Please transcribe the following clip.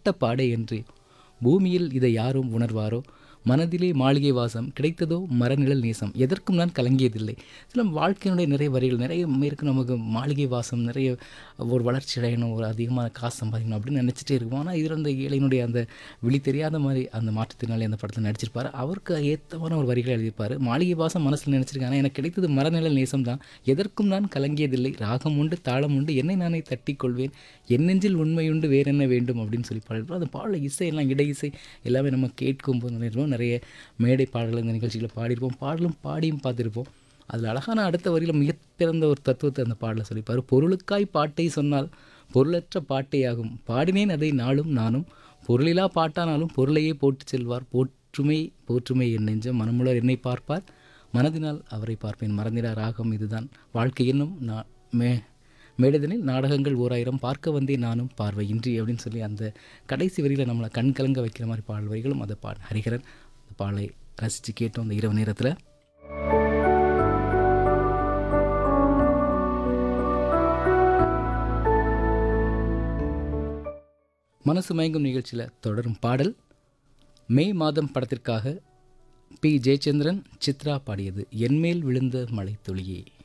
பொருளட்ட பாடை என்று பூமியில் இதை யாரும் உணர்வாரோ மனதிலே மாளிகை வாசம் கிடைத்ததோ மரநிழல் நேசம் எதற்கும் நான் கலங்கியதில்லை சில வாழ்க்கையினுடைய நிறைய வரிகள் நிறைய இருக்கு நமக்கு மாளிகை வாசம் நிறைய ஒரு வளர்ச்சி அடையணும் ஒரு அதிகமான காசு சம்பாதிக்கணும் அப்படின்னு நினச்சிட்டே இருக்கும் ஆனால் இதில் அந்த ஏழையினுடைய அந்த விழி தெரியாத மாதிரி அந்த மாற்றத்தினாலே அந்த படத்தில் நடிச்சிருப்பார் அவருக்கு ஏற்றமான ஒரு வரிகளை எழுதியிருப்பார் மாளிகை வாசம் மனசில் நினச்சிருக்கேன் ஆனால் எனக்கு கிடைத்தது மரநிழல் நேசம் தான் எதற்கும் நான் கலங்கியதில்லை ராகம் உண்டு தாளம் உண்டு என்னை நானே தட்டி கொள்வேன் என் நெஞ்சில் உண்மையுண்டு வேற என்ன வேண்டும் அப்படின்னு சொல்லி பாடிருப்போம் அந்த பாடல இசையெல்லாம் இடை இசை எல்லாமே நம்ம கேட்கும்போது நினைப்போம் நிறைய மேடை பாடல்கள் இந்த நிகழ்ச்சிகளை பாடியிருப்போம் பாடலும் பாடியும் பார்த்துருப்போம் அதில் அழகான அடுத்த வரியில் மிகப்பிறந்த ஒரு தத்துவத்தை அந்த பாடலை சொல்லிப்பார் பொருளுக்காய் பாட்டை சொன்னால் பொருளற்ற பாட்டேயாகும் பாடினேன் அதை நாளும் நானும் பொருளிலா பாட்டானாலும் பொருளையே போட்டு செல்வார் போற்றுமை போற்றுமை என் நெஞ்சம் மனமுளர் என்னை பார்ப்பார் மனதினால் அவரை பார்ப்பேன் மறந்திடா ராகம் இதுதான் வாழ்க்கை என்னும் நான் மே மேடைதனில் நாடகங்கள் ஓராயிரம் பார்க்க வந்தே நானும் பார்வையின்றி அப்படின்னு சொல்லி அந்த கடைசி வரியில் நம்மளை கண் கலங்க வைக்கிற மாதிரி பாடல் வரிகளும் அந்த பா ஹரிஹரன் அந்த பாடலை ரசித்து கேட்டோம் அந்த இரவு நேரத்தில் மனசு மயங்கும் நிகழ்ச்சியில் தொடரும் பாடல் மே மாதம் படத்திற்காக பி ஜெயச்சந்திரன் சித்ரா பாடியது என்மேல் விழுந்த மழை துளியே